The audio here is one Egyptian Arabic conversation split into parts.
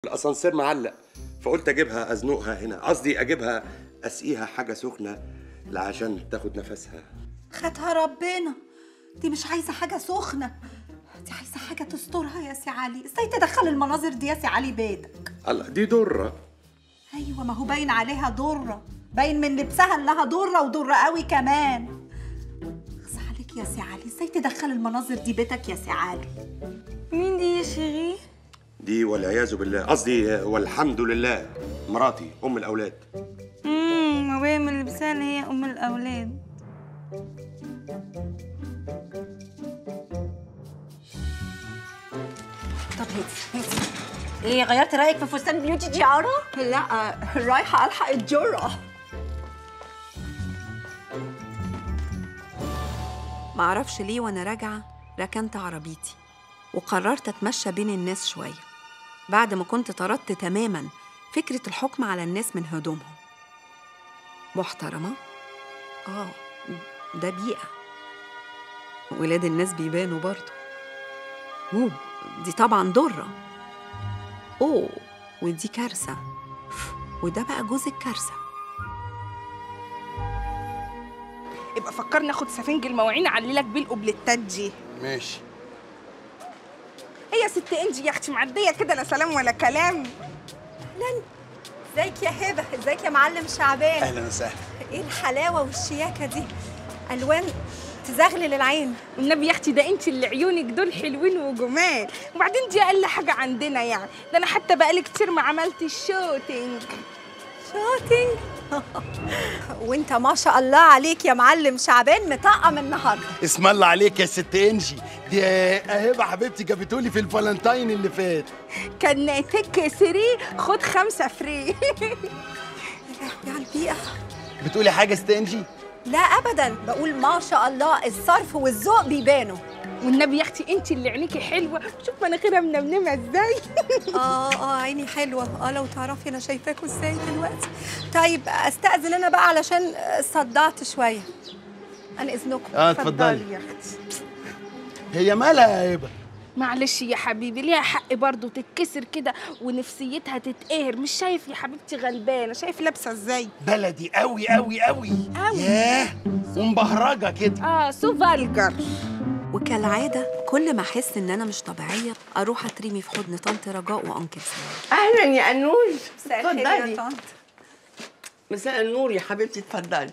الاسانسير معلق فقلت اجيبها ازنقها هنا قصدي اجيبها اسقيها حاجه سخنه عشان تاخد نفسها خدها ربنا دي مش عايزه حاجه سخنه دي عايزه حاجه تسترها يا سي علي ازاي تدخل المناظر دي يا سي علي بيتك الله دي دره ايوه ما هو باين عليها ضره باين من لبسها انها ضره وضره قوي كمان اخص عليك يا سي علي ازاي تدخل المناظر دي بيتك يا سي علي مين دي يا شيري دي والعياذ بالله قصدي آه، والحمد لله مراتي ام الاولاد امم ما باين من لبسها ان هي ام الاولاد طب هاتي هاتي ايه غيرت رايك في فستان بيوتي جيارة؟ لا رايحة الحق الجرة معرفش ليه وانا راجعه ركنت عربيتي وقررت اتمشى بين الناس شويه بعد ما كنت طردت تماما فكره الحكم على الناس من هدومهم محترمه اه ده بيئه ولاد الناس بيبانوا برضه اوه دي طبعا ضره اوه ودي كارثه وده بقى جوز الكارثه يبقى فكرني اخد سفنج المواعين اعللك بيه القبلتات دي ماشي هي يا ست انجي يا اختي معديه كده لا سلام ولا كلام ازيك يا هبة ازيك يا معلم شعبان اهلا وسهلا ايه الحلاوة والشياكة دي ألوان تزغلل العين والنبي يا اختي ده انت اللي عيونك دول حلوين وجمال وبعدين دي اقل حاجه عندنا يعني ده انا حتى بقالي كتير ما عملتش شوتينج شوتينج وانت ما شاء الله عليك يا معلم شعبان مطقم النهارده اسم الله عليك يا ست انجي دي اهبه حبيبتي جابتولي في الفالنتاين اللي فات كان تك 3 خد خمسه فري يا البيئة بتقولي حاجه ست انجي لا ابدا بقول ما شاء الله الصرف والذوق بيبانوا والنبي يا اختي انت اللي عينيكي حلوه شوف مناخيرها منمنمه ازاي اه اه عيني حلوة اه لو تعرفي انا شايفاكوا ازاي دلوقتي طيب استأذن انا بقى علشان صدعت شوية انا اذنكم اه اتفضلي يا اختي هي مالها يا هبه معلش يا حبيبي ليها حق برضه تتكسر كده ونفسيتها تتقهر مش شايف يا حبيبتي غلبانه شايف لابسه ازاي بلدي قوي قوي قوي قوي. ياه ومبهرجه كده اه سو فالجر وكالعادة كل ما أحس إن أنا مش طبيعية أروح أترمي في حضن طنط رجاء وأنكل سامي اهلا يا انوش مساء الخير يا اتفضلي طنط مساء النور يا حبيبتي اتفضلي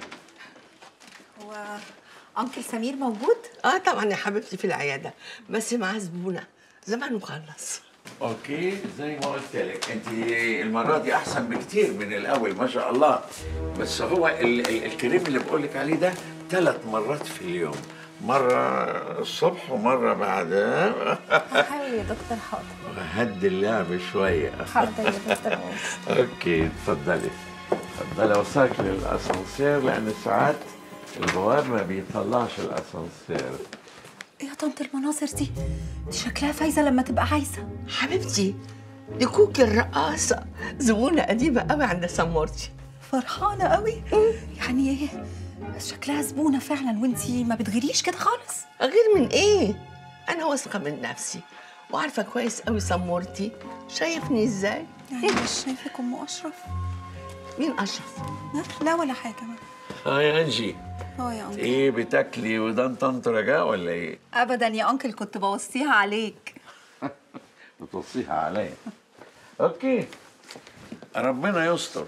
هو انكل سمير موجود اه طبعا يا حبيبتي في العياده بس معاه زبونه زمان مخلص اوكي زي ما قلت لك انت المره دي احسن بكتير من الاول ما شاء الله بس هو ال ال الكريم اللي بقول لك عليه ده ثلاث مرات في اليوم مره الصبح ومره بعدها هحاول يا دكتور حاضر هدي اللعب شويه حاضر يا دكتور اوكي اتفضلي اتفضلي اوصلك للاسانسير لان ساعات البواب ما بيطلعش الاسانسير ايه يا طنط المناظر دي دي شكلها فايزه لما تبقى عايزه حبيبتي دي كوكي الرقاصه زبونه قديمه قوي عند سمورتي فرحانه قوي يعني ايه شكلها زبونه فعلا وانتي ما بتغيريش كده خالص غير من ايه انا واثقه من نفسي وعارفه كويس قوي سمورتي شايفني ازاي يعني مش شايفك ام اشرف مين اشرف لا, لا ولا حاجه ما اه يا انجي اه يا انكل ايه بتاكلي ودان طنط رجاء ولا ايه؟ ابدا يا انكل كنت بوصيها عليك بتوصيها عليا اوكي ربنا يستر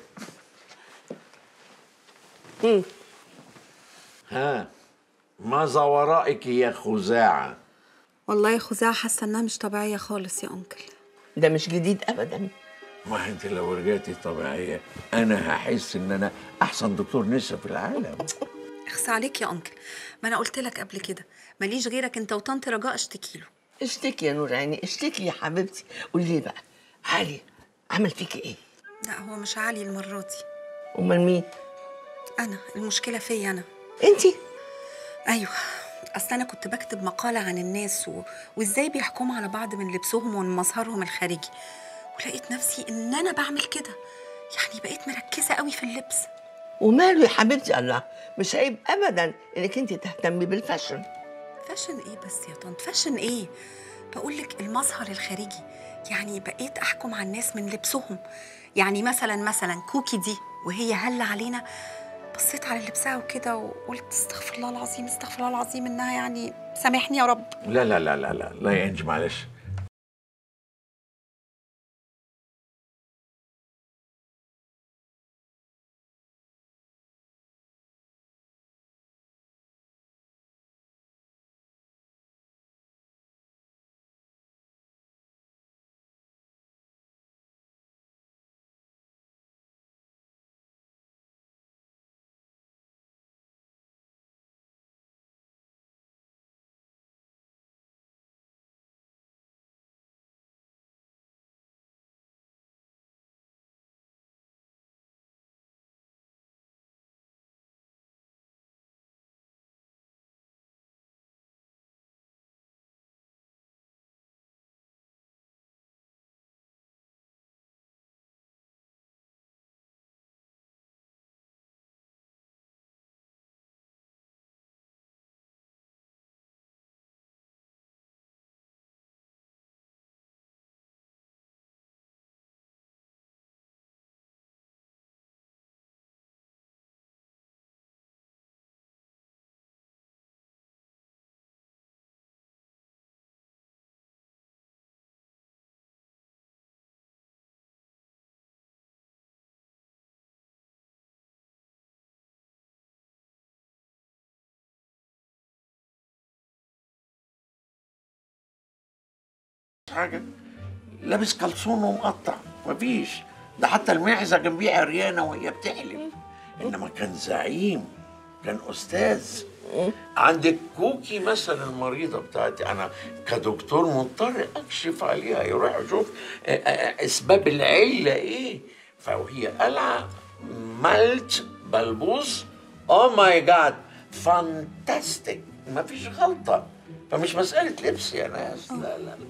ها ماذا ورائك يا خزاعة والله يا خزاعة حاسة إنها مش طبيعية خالص يا أنكل ده مش جديد ابدا ما انت لو رجعتي طبيعية انا هحس ان انا احسن دكتور نسا في العالم اخس عليك يا أنكل ما أنا قلت لك قبل كده ماليش غيرك أنت وطنط رجاء اشتكي له اشتكي يا نور عيني اشتكي يا حبيبتي قولي لي بقى علي عمل فيكي ايه لا هو مش علي المرة دي امال مين أنا المشكلة فيا أنا انتي أيوه أصل أنا كنت بكتب مقالة عن الناس و... وإزاي بيحكموا على بعض من لبسهم ومن مظهرهم الخارجي ولقيت نفسي إن أنا بعمل كده يعني بقيت مركزة قوي في اللبس وماله يا حبيبتي الله مش عيب ابدا انك انت تهتمي بالفاشن فاشن إيه بس يا طنط فاشن إيه بقولك المظهر الخارجي يعني بقيت احكم على الناس من لبسهم يعني مثلا مثلا كوكي دي وهي هل علينا بصيت على لبسها وكده وقلت استغفر الله العظيم استغفر الله العظيم انها يعني سامحني يا رب لا لا لا لا لا لا يا انجي معلش حاجه لابس كلسون ومقطع مفيش ده حتى المعزه جنبيه عريانه وهي بتحلم انما كان زعيم كان استاذ عندك كوكي مثلا المريضه بتاعتي انا كدكتور مضطر اكشف عليها يروح اشوف آه، آه، اسباب العله ايه فوهي قلعه ملت بلبوس او ماي جاد فانتاستيك مفيش غلطه فمش مساله لبس يا ناس لا لا لا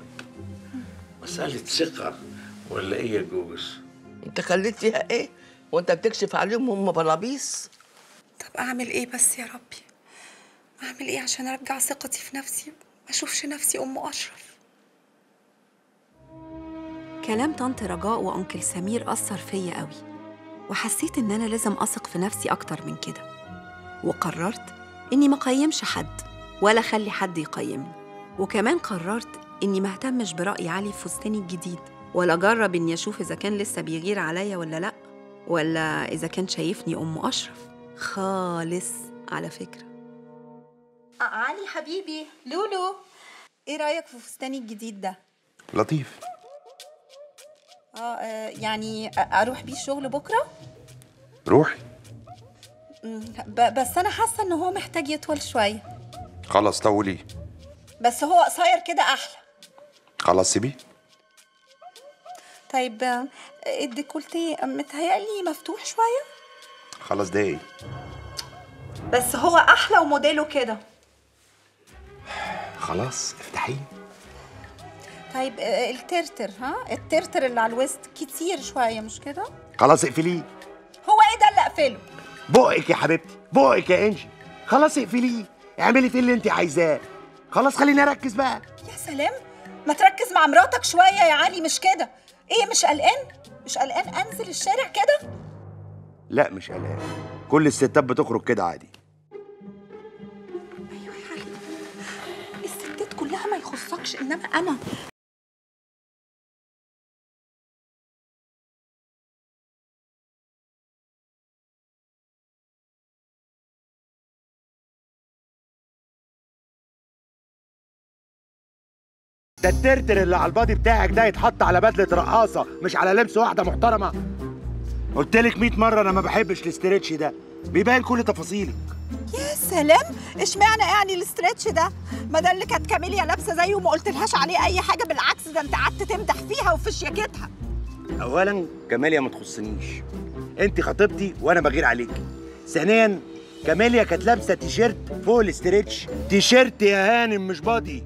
مساله ثقه ولا ايه يا جوز انت خليت فيها ايه وانت بتكشف عليهم هم بلابيس طب اعمل ايه بس يا ربي اعمل ايه عشان ارجع ثقتي في نفسي ما اشوفش نفسي ام اشرف كلام طنط رجاء وانكل سمير اثر فيا قوي وحسيت ان انا لازم اثق في نفسي اكتر من كده وقررت اني ما اقيمش حد ولا اخلي حد يقيمني وكمان قررت اني ما اهتمش براي علي في فستاني الجديد ولا اجرب اني اشوف اذا كان لسه بيغير عليا ولا لا ولا اذا كان شايفني ام اشرف خالص على فكره علي حبيبي لولو ايه رايك في فستاني الجديد ده لطيف اه آه، يعني أ- اروح بيه الشغل بكره روحي مم، ب- بس انا حاسه ان هو محتاج يطول شويه خلاص طوليه بس هو قصير كده احلى خلاص سيبيه طيب آه، الديكولتيه متهيألي مفتوح شويه خلاص ده ايه بس هو احلى وموديله كده خلاص افتحيه طيب آه، الترتر ها الترتر اللي على الوسط كتير شويه مش كده خلاص اقفليه هو ايه ده اللي اقفله بقك يا حبيبتي بقك يا انجي خلاص اقفليه اعملي فيه اللي انت عايزاه خلاص خليني اركز بقى يا سلام ما تركز مع مراتك شويه يا علي مش كده ايه مش قلقان مش قلقان انزل الشارع كده لا مش قلقان كل الستات بتخرج كده عادي ايوه يا علي الستات كلها ما يخصكش انما انا ده الترتر اللي على البادي بتاعك ده يتحط على بدله رقاصه مش على لبس واحده محترمه قلت لك 100 مره انا ما بحبش الاسترتش ده بيبان كل تفاصيلك يا سلام اشمعنى يعني الاسترتش ده ما ده اللي كانت كاميليا لابسه زيه وما قلتلهاش عليه اي حاجه بالعكس ده انت قعدت تمدح فيها وفي شياكتها اولا كماليا ما تخصنيش انت خطيبتي وانا بغير عليكي ثانيا كماليا كانت لابسه تيشيرت فوق الاسترتش تيشيرت يا هانم مش بادي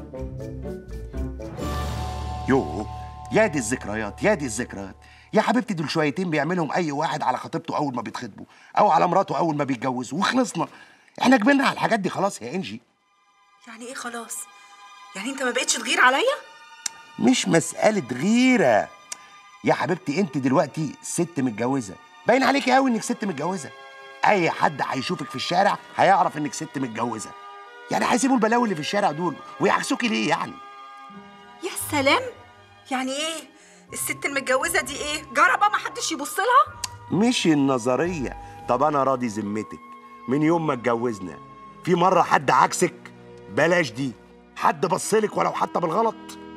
يوه يا دي الذكريات يا دي الذكريات يا حبيبتي دول شويتين بيعملهم اي واحد على خطيبته اول ما بيتخطبوا او على مراته اول ما بيتجوزوا وخلصنا احنا كبرنا على الحاجات دي خلاص يا انجي يعني ايه خلاص يعني انت ما بقتش تغير عليا مش مسألة غيرة يا حبيبتي انت دلوقتي ست متجوزة باين عليكي قوي انك ست متجوزة اي حد هيشوفك في الشارع هيعرف انك ست متجوزة يعني هيسيبوا البلاوي اللي في الشارع دول ويعكسوكي ليه يعني يا سلام يعني ايه الست المتجوزه دي ايه جربه ما حدش يبص لها مش النظرية طب انا راضي ذمتك من يوم ما اتجوزنا في مرة حد عكسك بلاش دي حد بصلك ولو حتى بالغلط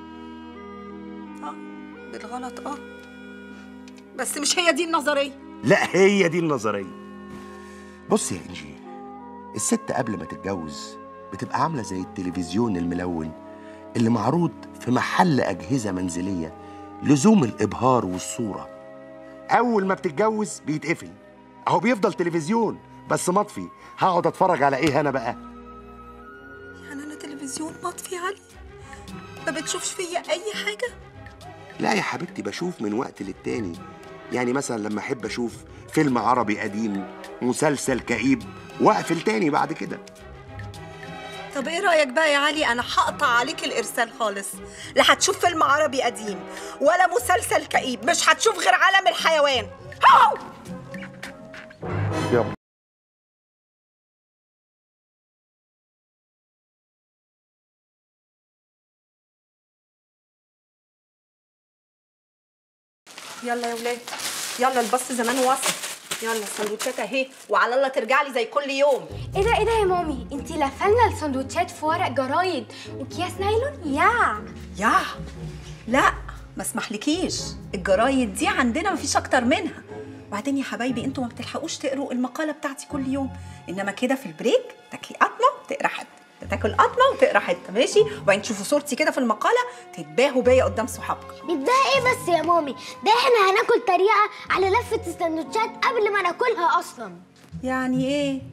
اه بالغلط اه بس مش هي دي النظريه لا هي دي النظرية بص يا إنجي الست قبل ما تتجوز بتبقى عاملة زي التلفزيون الملون اللي معروض في محل أجهزة منزلية لزوم الإبهار والصورة أول ما بتتجوز بيتقفل أهو بيفضل تلفزيون بس مطفي هقعد أتفرج على إيه أنا بقى يعني انا تلفزيون مطفي علي ما بتشوفش فيا اي حاجه لا يا حبيبتي بشوف من وقت للتاني يعني مثلا لما أحب أشوف فيلم عربي قديم مسلسل كئيب وأقفل تاني بعد كده طب ايه رايك بقى يا علي انا هقطع عليك الارسال خالص لا هتشوف فيلم عربي قديم ولا مسلسل كئيب مش هتشوف غير عالم الحيوان هاو يلا يلا يا ولاد يلا الباص زمان وصل يلا السندوتشات اهي وعلى الله ترجع لي زي كل يوم ايه ده ايه ده يا مامي انتي لفلنا السندوتشات في ورق جرايد واكياس نايلون يا يا لا ما اسمحلكيش الجرايد دي عندنا مفيش اكتر منها وبعدين يا حبايبي انتوا ما بتلحقوش تقروا المقاله بتاعتي كل يوم انما كده في البريك تاكلي قطمه تقرا حته تاكل قطمه وتقرا حته ماشي وبعدين تشوفوا صورتي كده في المقاله تتباهوا بيا قدام صحابكم ده ايه بس يا مامي ده احنا هناكل طريقه على لفه السندوتشات قبل ما ناكلها اصلا يعني ايه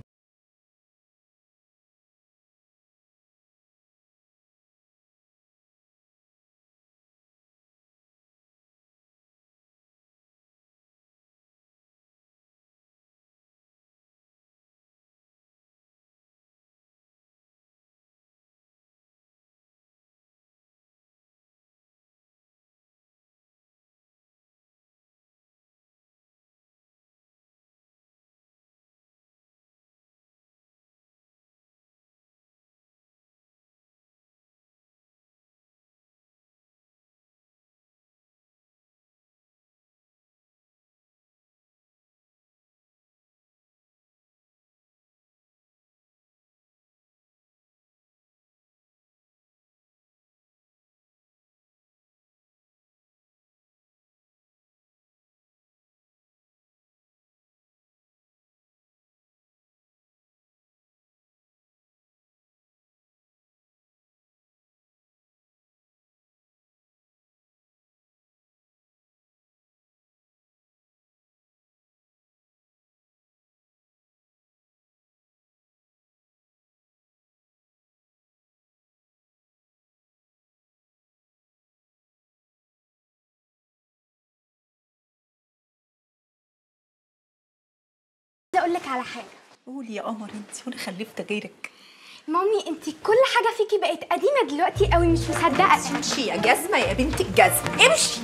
عايزه اقول لك على حاجه قولي يا قمر انت وانا خلفت غيرك مامي انتي كل حاجه فيكي بقت قديمه دلوقتي قوي مش مصدقه امشي يا جزمه يا بنت الجزمه امشي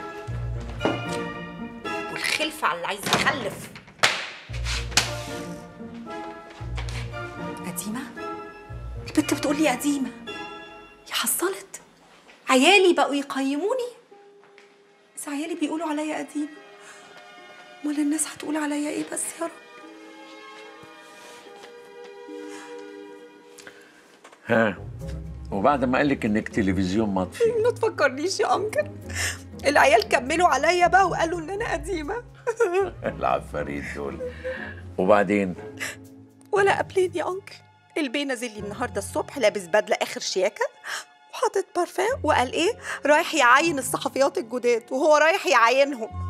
والخلفه على اللي عايز يخلف قديمه البنت بتقول لي قديمه يا حصلت عيالي بقوا يقيموني بس عيالي بيقولوا عليا قديمه امال الناس هتقول عليا ايه بس يا رب ها وبعد ما قالك انك تلفزيون مطفي ما تفكرنيش يا انكل العيال كملوا عليا بقى وقالوا ان انا قديمه العفاريت دول وبعدين ولا قبلين يا انكل البي نازل لي النهارده الصبح لابس بدله اخر شياكه وحاطط بارفان وقال ايه رايح يعين الصحفيات الجداد وهو رايح يعينهم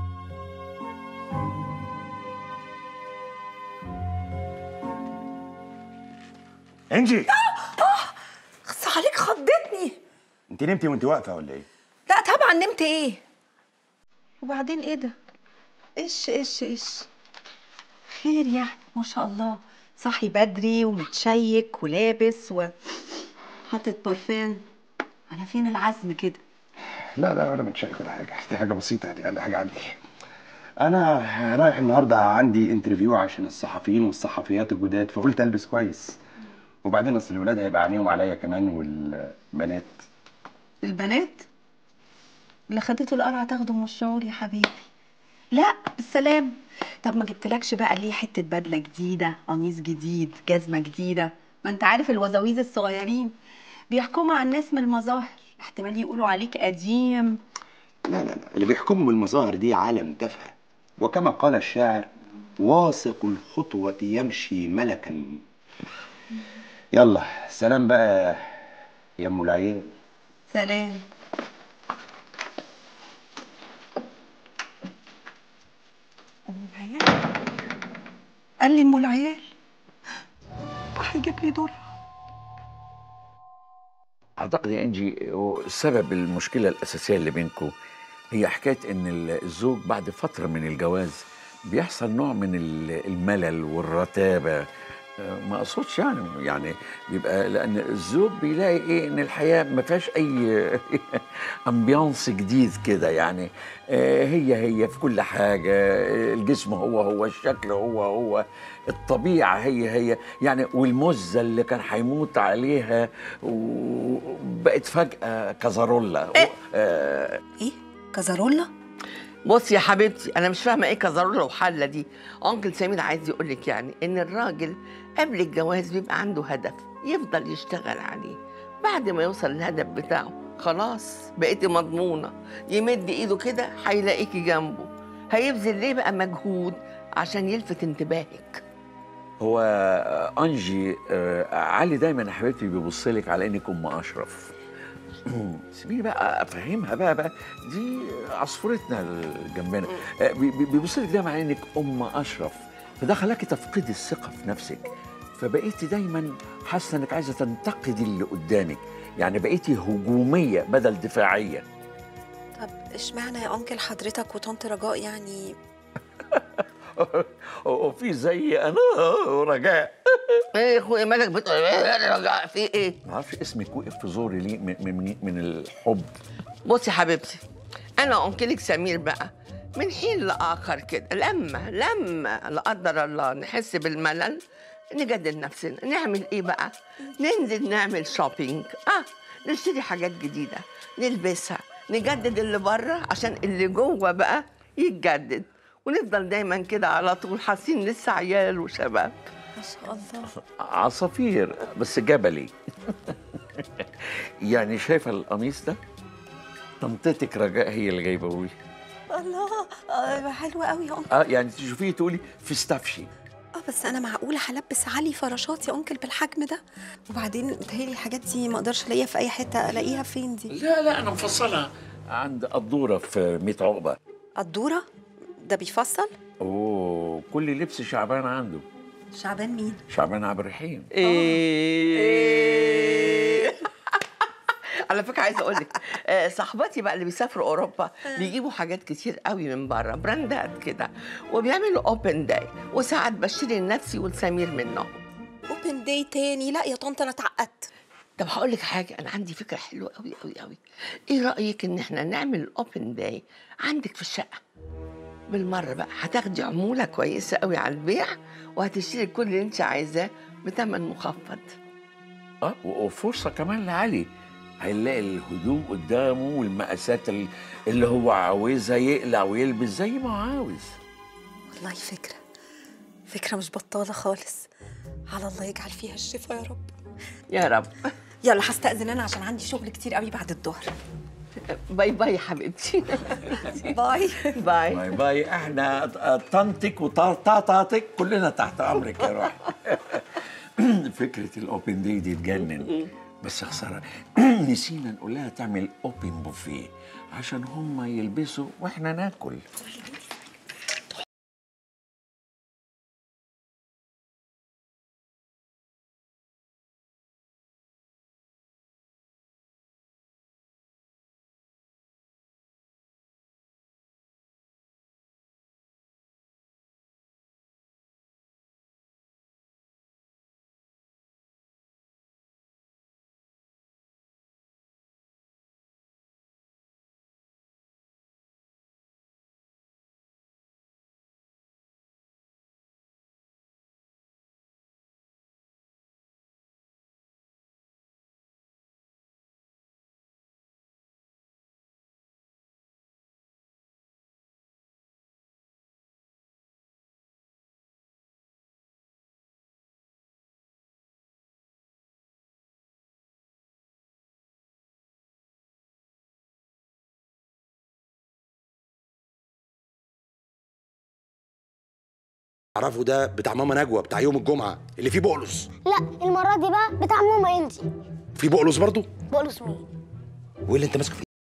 انجي خص عليك خضتني انت نمتي وانت واقفه ولا ايه لا طبعا نمت ايه وبعدين ايه ده ايش ايش ايش خير يعني ما شاء الله صاحي بدري ومتشيك ولابس و حاطط برفان انا فين العزم كده لا لا ولا متشائم ولا حاجه دي حاجه بسيطه يعني اقل حاجه عندي انا رايح النهارده عندي انترفيو عشان الصحفيين والصحفيات الجداد فقلت البس كويس وبعدين اصل الولاد هيبقى عينيهم عليا كمان والبنات البنات اللي خدته القرعه تاخده من الشعور يا حبيبي لا بالسلام طب ما جبتلكش بقى ليه حته بدله جديده قميص جديد جزمه جديده ما انت عارف الوزاويز الصغيرين بيحكموا على الناس من المظاهر احتمال يقولوا عليك قديم لا لا لا اللي بيحكموا بالمظاهر دي عالم تافهه وكما قال الشاعر واثق الخطوة يمشي ملكا يلا سلام بقى يا ام العيال سلام ام العيال قال لي ام العيال هيجيب لي دور اعتقد يا انجي هو سبب المشكله الاساسيه اللي بينكم هي حكايه ان الزوج بعد فتره من الجواز بيحصل نوع من ال- الملل والرتابه آه، ما اقصدش يعني يعني بيبقى لان الزوج بيلاقي ايه ان الحياه ما فيهاش اي امبيانس جديد كده يعني آه، هي هي في كل حاجه آه، الجسم هو هو الشكل هو هو الطبيعه هي هي يعني والمزه اللي كان هيموت عليها وبقت فجاه كزارولا آه، ايه كزارولا بصي يا حبيبتي انا مش فاهمه ايه كزارولا وحله دي انكل سمير عايز يقول لك يعني ان الراجل قبل الجواز بيبقى عنده هدف يفضل يشتغل عليه بعد ما يوصل الهدف بتاعه خلاص بقيتي مضمونه يمد ايده كده هيلاقيكي جنبه هيبذل ليه بقى مجهود عشان يلفت انتباهك هو انجي آه، علي دايما يا حبيبتي بيبص لك على انك ام اشرف سيبيني بقى افهمها بقى بقى دي عصفورتنا اللي جنبنا آه، بي- بي- بيبص لك دايما على انك ام اشرف فده خلاكي تفقدي الثقه في نفسك فبقيتي دايما حاسه انك عايزه تنتقدي اللي قدامك يعني بقيتي هجوميه بدل دفاعيه طب اشمعنى يا انكل حضرتك وطنط رجاء يعني وفي زي انا ورجاء ايه يا اخويا مالك بتقول إيه؟ رجع في ايه ما اعرفش اسمك وقف في زوري ليه من, من, من الحب بصي يا حبيبتي انا انكلك سمير بقى من حين لاخر كده لما لما لا قدر الله نحس بالملل نجدد نفسنا نعمل ايه بقى ننزل نعمل شوبينج اه نشتري حاجات جديده نلبسها نجدد اللي بره عشان اللي جوه بقى يتجدد ونفضل دايما كده على طول حاسين لسه عيال وشباب ما شاء الله عصافير بس جبلي يعني شايفه القميص ده طنطتك رجاء هي اللي جايبه لي الله آه حلوة قوي يا انكل اه يعني تشوفيه تقولي في استفشي اه بس انا معقوله هلبس علي فراشات يا انكل بالحجم ده وبعدين متهيألي الحاجات دي ما اقدرش الاقيها في اي حته الاقيها فين دي لا لا انا مفصلها عند قدوره في 100 عقبه الدوره ده بيفصل اوه كل لبس شعبان عنده شعبان مين شعبان عبد الرحيم ايه على فكره عايزه اقول لك آه، صاحباتي بقى اللي بيسافروا اوروبا بيجيبوا حاجات كتير قوي من بره براندات كده وبيعملوا اوبن داي وساعات بشتري لنفسي ولسمير منهم اوبن داي تاني لا يا طنط انا اتعقدت طب هقول لك حاجه انا عندي فكره حلوه قوي قوي قوي ايه رايك ان احنا نعمل اوبن داي عندك في الشقه بالمره بقى هتاخدي عموله كويسه قوي على البيع وهتشتري كل اللي انت عايزاه بثمن مخفض اه و- وفرصه كمان لعلي هيلاقي الهدوم قدامه والمقاسات ال- اللي هو عاوزها يقلع ويلبس زي ما هو عاوز والله فكره فكره مش بطاله خالص على الله يجعل فيها الشفا يا رب يا رب يلا هستأذن انا عشان عندي شغل كتير قوي بعد الظهر باي باي يا حبيبتي باي باي باي باي احنا طنطك وطاطاتك كلنا تحت امرك يا روح فكره الاوبن دي دي تجنن بس خساره نسينا نقول لها تعمل اوبن بوفيه عشان هم يلبسوا واحنا ناكل اعرفه ده بتاع ماما نجوى بتاع يوم الجمعه اللي فيه بقلص لا المره دي بقى بتاع ماما انجي في بقلص برضه بقولس مين وايه اللي انت ماسكه فيه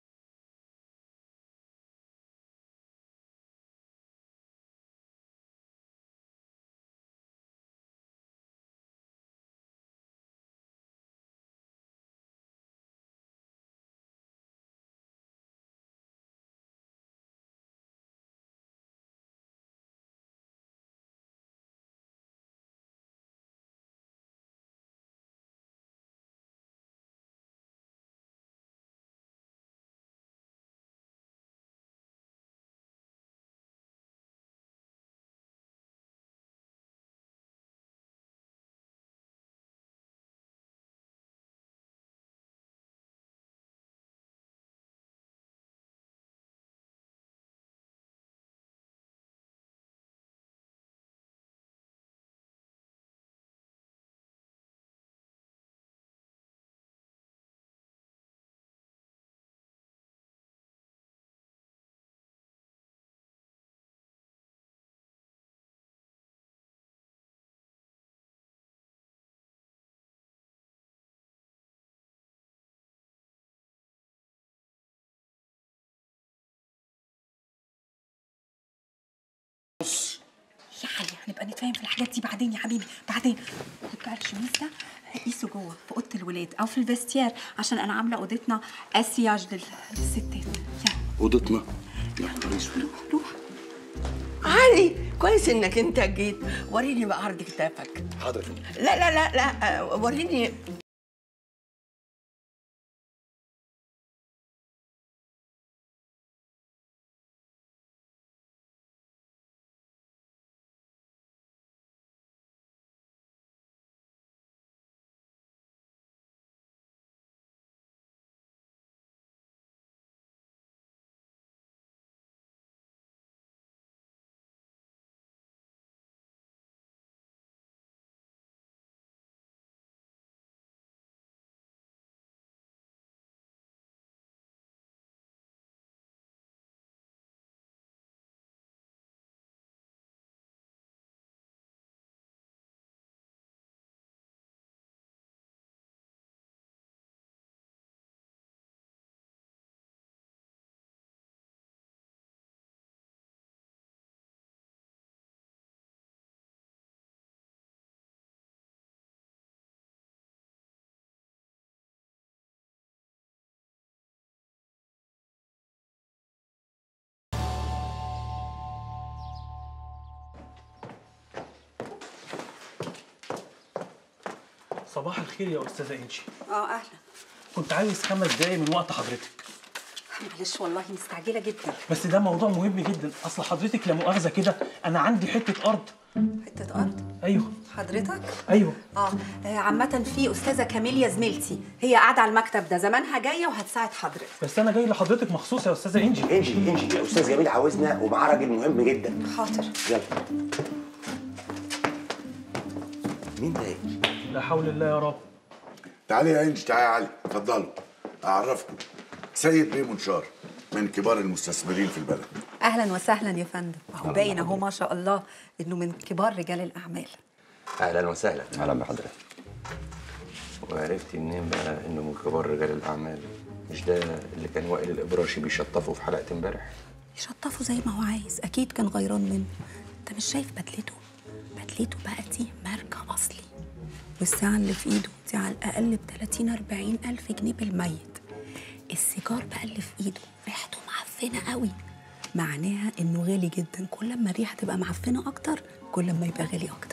يا علي هنبقى نتفاهم في الحاجات دي بعدين يا حبيبي بعدين خد بقى الشميز ده قيسه جوه في اوضه الولاد او في الفستيار عشان انا عامله اوضتنا اسياج لل- للستات يلا اوضتنا يا نهار اسود روح روح علي كويس انك انت جيت وريني بقى عرض كتافك حاضر لا لا لا لا آه، وريني صباح الخير يا استاذه انجي اه اهلا كنت عايز خمس دقايق من وقت حضرتك معلش والله مستعجله جدا بس ده موضوع مهم جدا اصل حضرتك لا مؤاخذه كده انا عندي حته ارض حته ارض ايوه حضرتك ايوه اه آه، عامة في أستاذة كاميليا زميلتي هي قاعدة على المكتب ده زمانها جاية وهتساعد حضرتك بس انا جاي لحضرتك مخصوص يا استاذه انجي انجي انجي يا استاذ جميل عاوزنا ومعاه راجل مهم جدا حاضر يلا مين ده لا حول الله يا رب تعالي يا انجي تعالي يا علي اتفضلوا اعرفكم سيد بيه منشار من كبار المستثمرين في البلد اهلا وسهلا يا فندم اهو باين اهو ما شاء الله انه من كبار رجال الاعمال اهلا وسهلا اهلا بحضرتك وعرفتي منين بقى انه من كبار رجال الاعمال مش ده اللي كان وائل الابراشي بيشطفه في حلقه امبارح يشطفه زي ما هو عايز اكيد كان غيران منه انت مش شايف بدلته بدلته بقى دي ماركه اصلي والساعه اللي في ايده دي على الاقل ب 30 40 الف جنيه بالميت السيجار بقى اللي في ايده ريحته معفنه قوي معناها انه غالي جدا كل ما الريحه تبقى معفنه اكتر كل ما يبقى غالي اكتر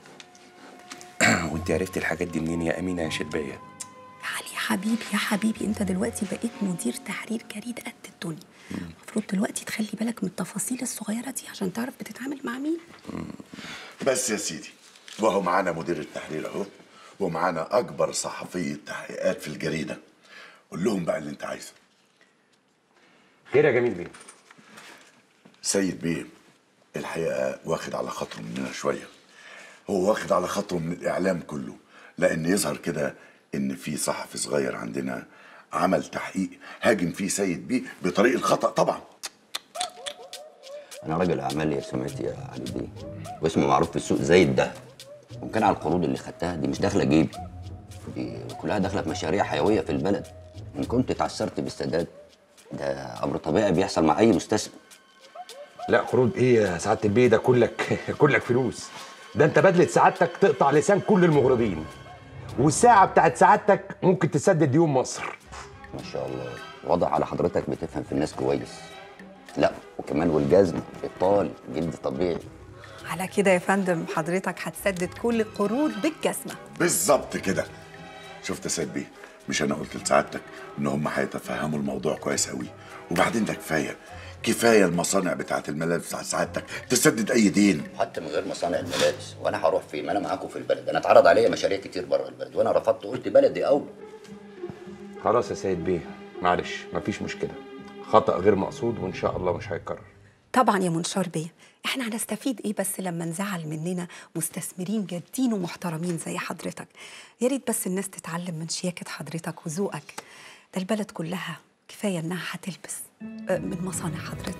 وانت عرفتي الحاجات دي منين يا امينه يا شدبيه يا علي يا حبيبي يا حبيبي انت دلوقتي بقيت مدير تحرير جريد قد الدنيا المفروض دلوقتي تخلي بالك من التفاصيل الصغيره دي عشان تعرف بتتعامل مع مين بس يا سيدي وهو معانا مدير التحرير اهو ومعانا اكبر صحفيه تحقيقات في الجريده قول لهم بقى اللي انت عايزه خير يا جميل بيه سيد بيه الحقيقه واخد على خاطره مننا شويه هو واخد على خاطره من الاعلام كله لان يظهر كده ان في صحفي صغير عندنا عمل تحقيق هاجم فيه سيد بيه بطريق الخطا طبعا انا راجل اعمال لي سمعتي يا علي بيه واسمه معروف في السوق زي الدهب وكان على القروض اللي خدتها دي مش داخله جيبي دي كلها داخله في مشاريع حيويه في البلد ان كنت اتعثرت بالسداد ده امر طبيعي بيحصل مع اي مستثمر لا قروض ايه يا سعاده البيه ده كلك كلك فلوس ده انت بدله سعادتك تقطع لسان كل المغرضين والساعه بتاعت سعادتك ممكن تسدد ديون مصر ما شاء الله واضح على حضرتك بتفهم في الناس كويس لا وكمان والجزم الطال جلد طبيعي على كده يا فندم حضرتك هتسدد كل القروض بالجزمة بالظبط كده شفت يا سيد بيه مش انا قلت لسعادتك ان هم هيتفهموا الموضوع كويس قوي وبعدين ده كفايه كفايه المصانع بتاعت الملابس بتاعت سعادتك تسدد اي دين حتى من غير مصانع الملابس وانا هروح فين ما انا معاكم في البلد انا اتعرض عليا مشاريع كتير بره البلد وانا رفضت قلت بلدي اولى خلاص يا سيد بيه معلش مفيش مشكله خطا غير مقصود وان شاء الله مش هيتكرر طبعا يا منشار بيه احنا هنستفيد ايه بس لما نزعل مننا مستثمرين جادين ومحترمين زي حضرتك يا ريت بس الناس تتعلم من شياكة حضرتك وذوقك ده البلد كلها كفاية انها هتلبس آه، من مصانع حضرتك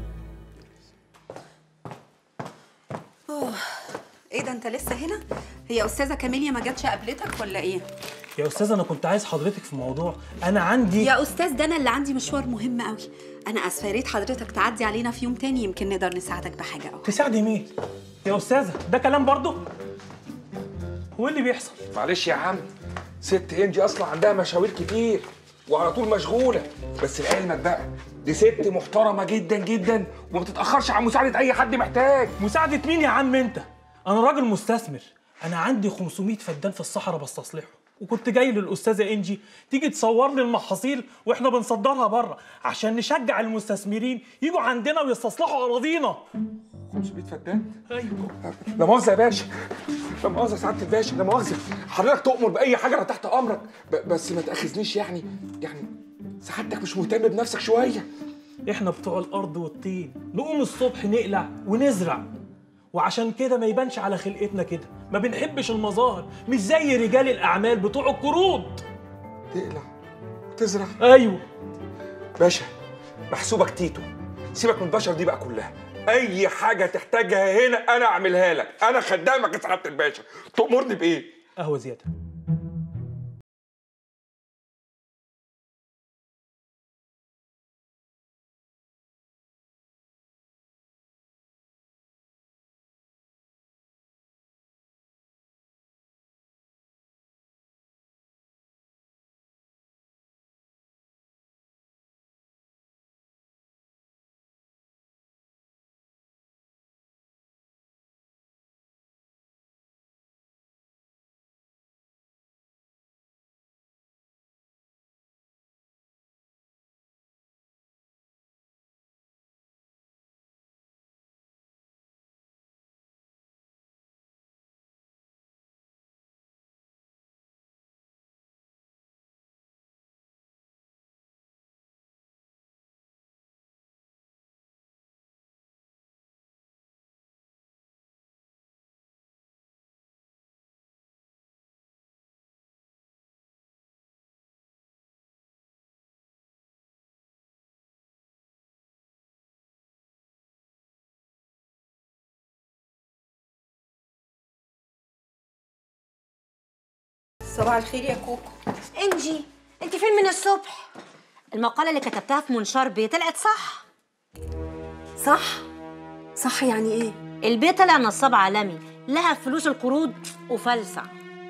أوه. ايه ده انت لسه هنا هي استاذه كاميليا ما جاتش قابلتك ولا ايه يا استاذ انا كنت عايز حضرتك في موضوع انا عندي يا استاذ ده انا اللي عندي مشوار مهم قوي انا اسفه يا ريت حضرتك تعدي علينا في يوم تاني يمكن نقدر نساعدك بحاجه او تساعدي مين يا استاذه ده كلام برضه هو إيه اللي بيحصل معلش يا عم ست انجي اصلا عندها مشاوير كتير وعلى طول مشغوله بس لعلمك بقى دي ست محترمه جدا جدا وما بتتاخرش عن مساعده اي حد محتاج مساعدة مين يا عم انت؟ أنا راجل مستثمر، أنا عندي 500 فدان في الصحراء بستصلحه، وكنت جاي للأستاذة إنجي تيجي تصور لي المحاصيل وإحنا بنصدرها بره عشان نشجع المستثمرين يجوا عندنا ويستصلحوا أراضينا. 500 فدان؟ أيوه لا مؤاخذه يا باشا لا مؤاخذه يا سعاده الباشا لا مؤاخذه حضرتك تؤمر باي حاجه انا تحت امرك ب- بس ما تاخذنيش يعني يعني سعادتك مش مهتم بنفسك شويه إحنا بتوع الأرض والطين، نقوم الصبح نقلع ونزرع. وعشان كده ما يبانش على خلقتنا كده، ما بنحبش المظاهر، مش زي رجال الأعمال بتوع القروض. تقلع وتزرع أيوه باشا محسوبك تيتو سيبك من البشر دي بقى كلها اي حاجه تحتاجها هنا انا اعملها لك انا خدامك يا سعاده الباشا تأمرني بايه قهوة زيادة. صباح الخير يا كوكو انجي انت فين من الصبح المقالة اللي كتبتها في منشار بيه طلعت صح صح صح يعني ايه البيه طلع نصاب عالمي لها فلوس القروض وفلسع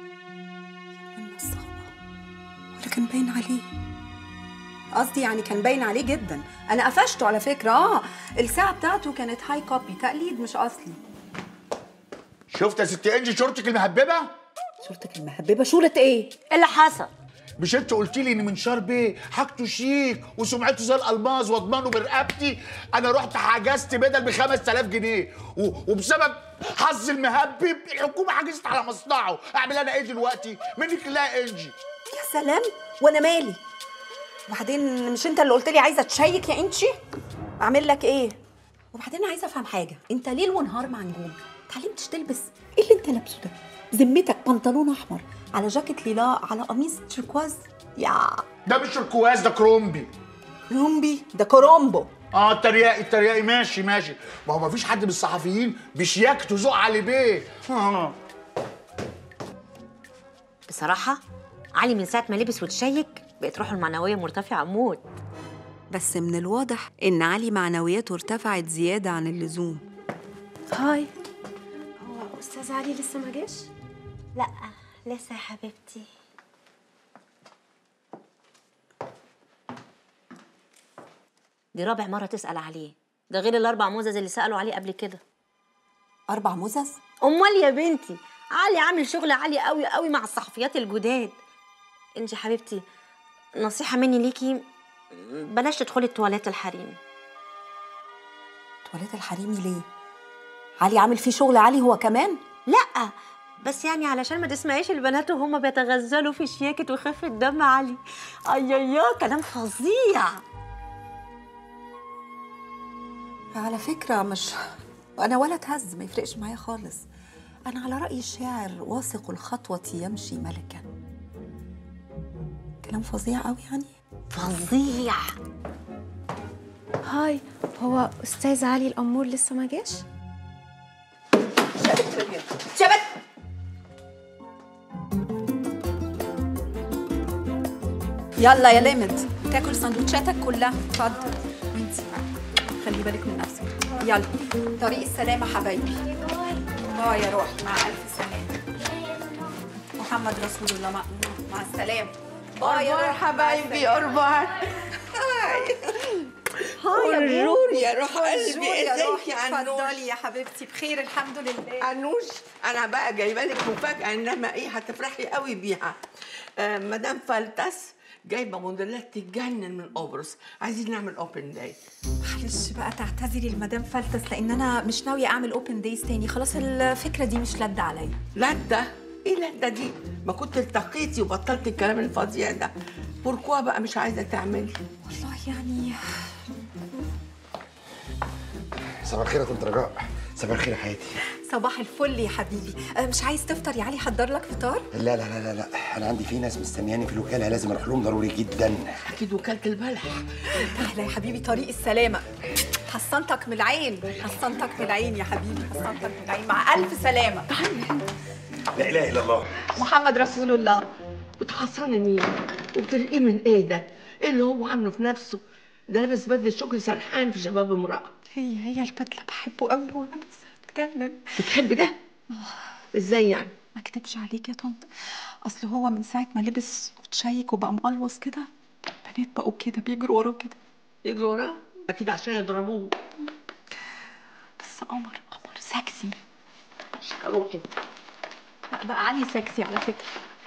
ولا كان باين عليه قصدي يعني كان باين عليه جدا انا قفشته على فكره اه الساعه بتاعته كانت هاي كوبي تقليد مش اصلي شفت يا ست انجي شورتك المهببه صورتك المهببه شورة ايه ايه اللي حصل مش انت قلت لي ان منشار بيه حاجته شيك وسمعته زي الالماظ واضمانه برقبتي انا رحت حجزت بدل ب 5000 جنيه و- وبسبب حظ المهبب الحكومه حجزت على مصنعه اعمل انا ايه دلوقتي منك لا يا انجي يا سلام وانا مالي وبعدين مش انت اللي قلت لي عايزه تشيك يا انشي اعمل لك ايه وبعدين عايزه افهم حاجه انت ليل ونهار مع نجوم اتعلمتش تلبس ايه اللي انت لابسه ده ذمتك بنطلون احمر على جاكيت ليلا على قميص تركواز يا ده مش الكواز ده كرومبي كرومبي ده كرومبو اه الترياقي الترياقي ماشي ماشي ما هو ما فيش حد من الصحفيين بيشياكتوا ذوق علي بيه آه. بصراحة علي من ساعة ما لبس وتشيك بقت روحه المعنوية مرتفعة موت بس من الواضح إن علي معنوياته ارتفعت زيادة عن اللزوم هاي هو استاذ علي لسه ما جاش لا لسه يا حبيبتي دي رابع مرة تسأل عليه ده غير الأربع موزز اللي سألوا عليه قبل كده أربع موزز؟ أمال يا بنتي علي عامل شغل عالي قوي قوي مع الصحفيات الجداد انت حبيبتي نصيحة مني ليكي بلاش تدخلي التواليت الحريمي تواليت الحريمي ليه؟ علي عامل فيه شغل عالي هو كمان؟ لا بس يعني علشان ما تسمعيش البنات وهم بيتغزلوا في شياكة وخفة دم علي اي اي كلام فظيع على فكرة مش أنا ولا تهز ما يفرقش معايا خالص أنا على رأي الشاعر واثق الخطوة يمشي ملكا كلام فظيع قوي يعني فظيع هاي هو استاذ علي الامور لسه ما جاش شبت يلا يا لمد تاكل سندوتشاتك كلها اتفضل وانتي خلي بالك من نفسك يلا طريق السلامة حبايبي باي يا روحي مع ألف سلامة محمد رسول الله مع, مع السلامة باي يا أربار روحي، مع حبايبي السلامة. أربار بونجور يا روح قلبي بونجور يا ازيك روحي، يا عنوش اتفضلي يا حبيبتي بخير الحمد لله عنوش انا بقى جايبه لك مفاجاه انما ايه هتفرحي قوي بيها آه مدام فلتس جايبه موديلات تتجنن من قبرص عايزين نعمل اوبن داي معلش بقى تعتذري لمدام فلتس لان انا مش ناويه اعمل اوبن دايز تاني خلاص الفكره دي مش لادة عليا لده ايه لده دي ما كنت التقيتي وبطلت الكلام الفظيع ده بوركوا بقى مش عايزه تعملي والله يعني صباح الخير يا طنط رجاء صباح الخير يا حياتي صباح الفل يا حبيبي أه، مش عايز تفطر يا علي حضر لك فطار لا لا لا لا لا انا عندي في ناس مستنياني في الوكاله لازم اروح لهم ضروري جدا اكيد وكاله البلح اهلا يا حبيبي طريق السلامه حصنتك من العين حصنتك من العين يا حبيبي حصنتك من العين مع الف سلامه لا اله الا الله محمد رسول الله بتحصني مين وبترقيه من ايه ده ايه اللي هو عامله في نفسه ده لابس بدله شكر سرحان في شباب امراه هي هي البدله بحبه قوي وانا بس بتكلم بتحبي ده ازاي يعني ما اكدبش عليك يا طنط اصل هو من ساعه ما لبس وتشيك وبقى مقلوص كده البنات بقوا كده بيجروا وراه كده يجروا وراه اكيد عشان يضربوه بس قمر قمر سكسي روحي لا بقى علي سكسي على فكره